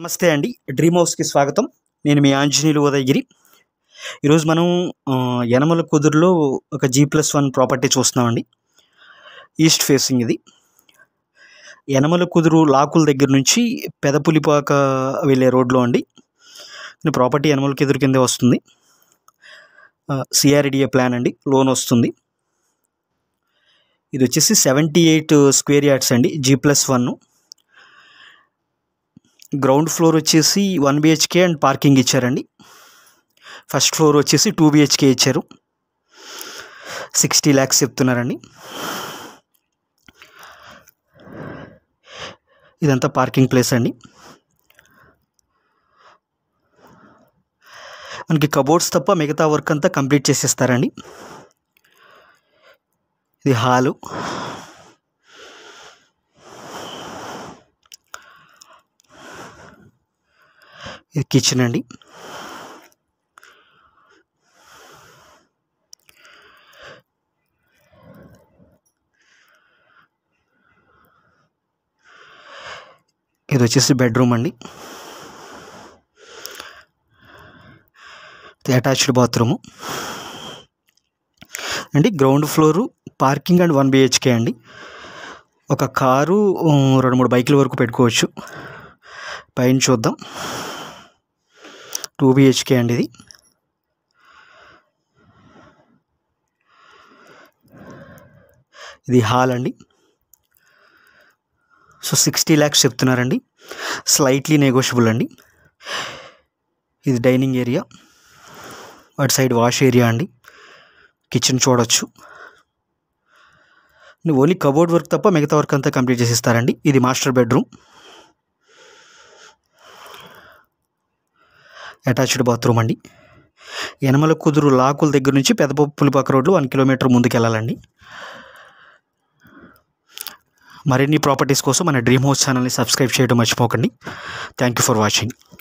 నమస్తే అండి డ్రీమ్ హౌస్కి స్వాగతం నేను మీ ఆంజనేయులు ఉదయగిరి ఈరోజు మనం ఆ, యనమల కుదురులో ఒక జీ ప్లస్ వన్ ప్రాపర్టీ చూస్తున్నామండి ఈస్ట్ ఫేసింగ్ ఇది యనమల కుదురు లాకుల దగ్గర నుంచి పెదపులిపాక వెళ్ళే రోడ్లో అండి ఈ ప్రాపర్టీ యనమల కుదురు కిందే వస్తుంది సిఆర్డిఏ ప్లాన్ అండి లోన్ వస్తుంది ఇది వచ్చేసి సెవెంటీ ఎయిట్ స్క్వేర్ యార్డ్స్ అండి G plus one ground floor వచ్చేసి వన్ బిహెచ్కే అండ్ పార్కింగ్ ఇచ్చారండి ఫస్ట్ ఫ్లోర్ వచ్చేసి టూ బిహెచ్కే ఇచ్చారు సిక్స్టీ ల్యాక్స్ చెప్తున్నారండి ఇదంతా పార్కింగ్ ప్లేస్ అండి మనకి కబోర్డ్స్ తప్ప మిగతా వర్క్ అంతా కంప్లీట్ చేసేస్తారండి ఇది హాలు ఇది కిచెన్ అండి ఇది వచ్చేసి బెడ్రూమ్ అండి అటాచ్డ్ బాత్రూము అండి ground floor parking and one BHK అండి ఒక కారు ఉ, రెండు మూడు బైకుల వరకు పెట్టుకోవచ్చు పైన చూద్దాం టూ బిహెచ్కే అండి ఇది ఇది హాల్ అండి సో సిక్స్టీ ల్యాక్స్ చెప్తున్నారండి స్లైట్లీ నెగోషియబుల్ అండి ఇది డైనింగ్ ఏరియా అటు సైడ్ వాష్ ఏరియా అండి కిచెన్ చూడొచ్చు ఓన్లీ కబోర్డ్ వర్క్ తప్ప మిగతా వర్క్ అంతా కంప్లీట్ చేసిస్తారండి ఇది మాస్టర్ బెడ్రూమ్ అటాచ్డ్ బాత్రూమ్ అండి యనమల కుదురు లాకుల దగ్గర నుంచి పెద్ద పులిపాక రోడ్లు వన్ కిలోమీటర్ ముందుకు వెళ్ళాలండి మరిన్ని ప్రాపర్టీస్ కోసం మన డ్రీమ్ హౌస్ ఛానల్ని సబ్స్క్రైబ్ చేయడం మర్చిపోకండి థ్యాంక్ యూ ఫర్ వాచింగ్